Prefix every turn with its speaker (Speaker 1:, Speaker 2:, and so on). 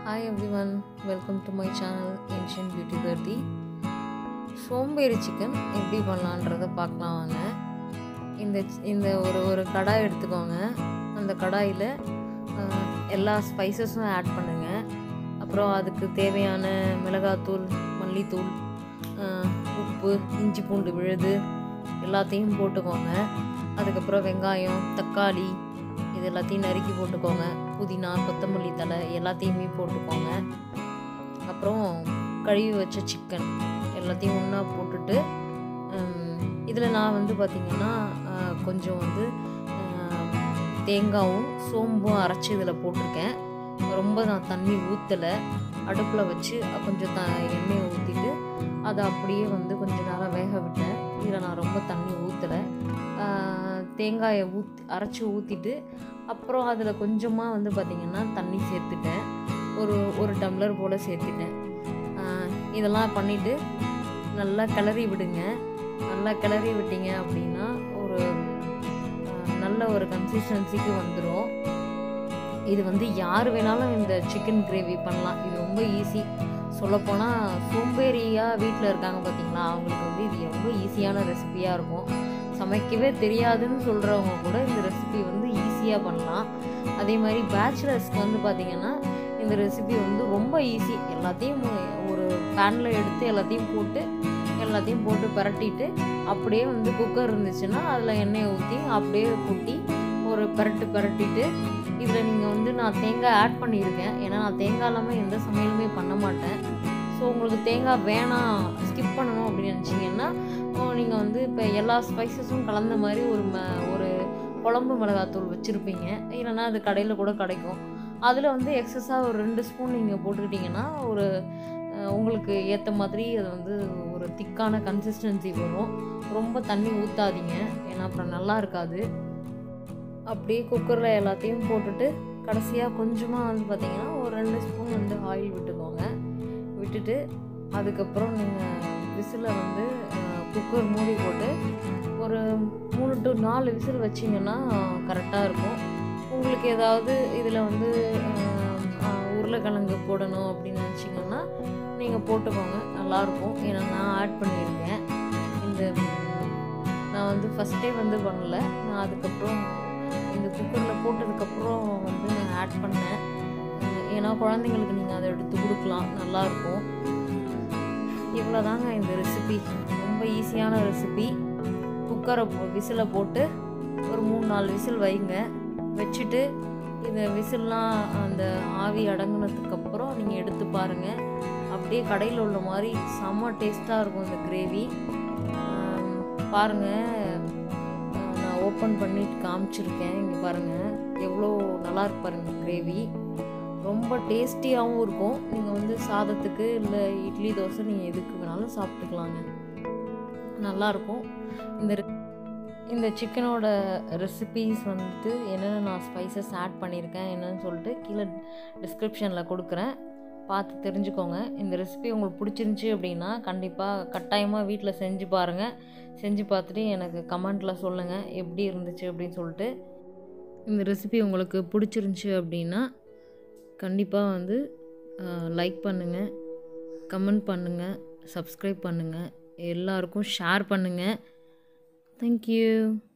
Speaker 1: hi everyone welcome to my channel ancient beauty தர்த்தி சோம்பேறி chicken எப்படி பண்ணலான்றதை பார்க்கலாம் வாங்க இந்த சி- இந்த ஒரு ஒரு கடாய் எடுத்துக்கோங்க அந்த கடாயில் எல்லா ஸ்பைசஸும் ஆட் பண்ணுங்கள் அப்புறம் அதுக்கு தேவையான மிளகாத்தூள் மல்லித்தூள் ஆஹ், உப்பு இஞ்சி பூண்டு விழுது எல்லாத்தையும் போட்டுக்கோங்க அதுக்கப்புறம் வெங்காயம் தக்காளி இது எல்லாத்தையும் நறுக்கி போட்டுக்கோங்க புதினா கொத்தமல்லி தழை எல்லாத்தையுமே போட்டுக்கோங்க அப்புறம் கழுவி வச்ச சிக்கன் எல்லாத்தையும் ஒன்றா போட்டுட்டு இதில் நான் வந்து பார்த்திங்கன்னா ஆஹ், கொஞ்சம் வந்து ஆஹ், தேங்காவும் சோம்பும் அரைச்சி இதில் போட்டிருக்கேன் ரொம்ப நான் தண்ணி ஊற்றலை அடுப்பில் வச்சு கொஞ்சம் த எண்ணெயை ஊற்றிட்டு அதை அப்படியே வந்து கொஞ்சம் நேரம் வேக விட்டேன் இதில் நான் ரொம்ப தண்ணி ஊற்றலை தேங்காயை ஊத் அரைச்சி ஊற்றிட்டு அப்புறம் அதில் கொஞ்சமாக வந்து பார்த்திங்கன்னா தண்ணி சேர்த்துட்டேன் ஒரு ஒரு டம்ளர் போல் சேர்த்துட்டேன் ஆஹ் இதெல்லாம் பண்ணிவிட்டு நல்லா கிளறி விடுங்க நல்லா கிளறி விட்டீங்க அப்படின்னா ஒரு ஆஹ் நல்ல ஒரு கன்சிஸ்டன்சிக்கு வந்துடும் இது வந்து யார் வேணாலும் இந்த சிக்கன் கிரேவி பண்ணலாம் இது ரொம்ப ஈஸி சொல்லப்போனால் சோம்பேறியாக வீட்டில் இருக்காங்க பார்த்தீங்களா அவங்களுக்கு வந்து இது ரொம்ப ஈஸியான ரெசிபியாக இருக்கும் சமைக்கவே தெரியாதுன்னு சொல்கிறவங்க கூட இந்த ரெசிபி வந்து ஈஸியாக பண்ணலாம் அதே மாதிரி பேச்சுலர்ஸ்க்கு வந்து பார்த்திங்கன்னா இந்த ரெசிபி வந்து ரொம்ப ஈஸி எல்லாத்தையும் ஒரு பேனில் எடுத்து எல்லாத்தையும் போட்டு எல்லாத்தையும் போட்டு பரட்டிட்டு அப்படியே வந்து குக்கர் இருந்துச்சுன்னா அதில் எண்ணெயை ஊற்றி அப்படியே கொட்டி ஒரு பரட்டு பரட்டிட்டு இதில் நீங்கள் வந்து நான் தேங்காய் ஆட் பண்ணியிருக்கேன் ஏன்னா நான் தேங்காய் இல்லாமல் எந்த சமையலுமே பண்ண மாட்டேன் ஸோ உங்களுக்கு தேங்காய் வேணாம் ஸ்கிப் பண்ணணும் அப்படின்னு நினச்சிங்கன்னா நீங்கள் வந்து இப்போ எல்லா ஸ்பைசஸும் கலந்த மாதிரி ஒரு ம ஒரு குழம்பு மிளகாத்தூள் வச்சுருப்பீங்க இல்லைன்னா அது கடையில் கூட கிடைக்கும் அதில் வந்து எக்ஸஸாக ஒரு ரெண்டு ஸ்பூன் நீங்கள் போட்டுக்கிட்டிங்கன்னா ஒரு அஹ், உங்களுக்கு ஏற்ற மாதிரி அது வந்து ஒரு திக்கான கன்சிஸ்டன்சி வரும் ரொம்ப தண்ணி ஊற்றாதீங்க ஏன்னா அப்புறம் நல்லா இருக்காது அப்படியே குக்கரில் எல்லாத்தையும் போட்டுட்டு கடைசியாக கொஞ்சமாக வந்து பார்த்தீங்கன்னா ஒரு ரெண்டு ஸ்பூன் வந்து ஆயில் விட்டுக்கோங்க விட்டுட்டு அதுக்கப்புறம் நீங்கள் விசிலை வந்து குக்கர் மூடி போட்டு ஒரு மூணு டு நாலு விசில் வச்சிங்கன்னா கரெக்டாக இருக்கும் உங்களுக்கு ஏதாவது இதில் வந்து அஹ், அஹ், உருளைக்கிழங்கு போடணும் அப்படின்னு நினச்சிங்கன்னா நீங்கள் போட்டுக்கோங்க நல்லாயிருக்கும் ஏன்னா நான் ஆட் பண்ணியிருக்கேன் இந்த ம், நான் வந்து ஃபஸ்ட்டே வந்து பண்ணல நான் அதுக்கப்புறம் இந்த குக்கரில் போட்டதுக்கப்புறம் வந்து நான் ஆட் பண்ணேன் அஹ், ஏன்னா குழந்தைங்களுக்கு நீங்கள் அதை எடுத்து கொடுக்கலாம் நல்லாயிருக்கும் இவ்வளோ தாங்க இந்த ரெசிபி ரொம்ப ஈஸியான ரெசிபி குக்கரை விசிலை போட்டு ஒரு மூணு நாலு விசில் வைங்க வச்சுட்டு இந்த விசில்லாம் அந்த ஆவி அடங்குனதுக்கப்புறம் நீங்கள் எடுத்து பாருங்கள் அப்படியே கடையில் உள்ள மாதிரி செம்ம டேஸ்ட்டாக இருக்கும் இந்த கிரேவி பாருங்கள் நான் ஓப்பன் பண்ணிட்டு காமிச்சிருக்கேன் இங்கே பாருங்கள் எவ்வளோ நல்லா இருக்கு பாருங்க கிரேவி ரொம்ப டேஸ்டியாகவும் இருக்கும் நீங்கள் வந்து சாதத்துக்கு இல்லை இட்லி தோசை நீங்கள் எதுக்கு வேணாலும் சாப்பிட்டுக்கலாங்க நல்லாயிருக்கும் இந்த re- இந்த சிக்கனோட ரெசிபீஸ் வந்துட்டு என்னென்ன நான் ஸ்பைசஸ் ஆட் பண்ணியிருக்கேன் என்னன்னு சொல்லிட்டு கீழே டிஸ்கிரிப்ஷனில் கொடுக்குறேன் பார்த்து தெரிஞ்சுக்கோங்க இந்த ரெசிபி உங்களுக்கு பிடிச்சிருந்துச்சி அப்படின்னா கண்டிப்பாக கட்டாயமாக வீட்டில் செஞ்சு பாருங்கள் செஞ்சு பார்த்துட்டு எனக்கு கமெண்ட்டில் சொல்லுங்கள் எப்படி இருந்துச்சு அப்படின்னு சொல்லிட்டு இந்த ரெசிபி உங்களுக்கு பிடிச்சிருந்துச்சி அப்படின்னா கண்டிப்பாக வந்து லைக் பண்ணுங்கள் கமெண்ட் பண்ணுங்கள் சப்ஸ்கிரைப் பண்ணுங்கள் எல்லாருக்கும் ஷேர் பண்ணுங்கள் தேங்க்யூ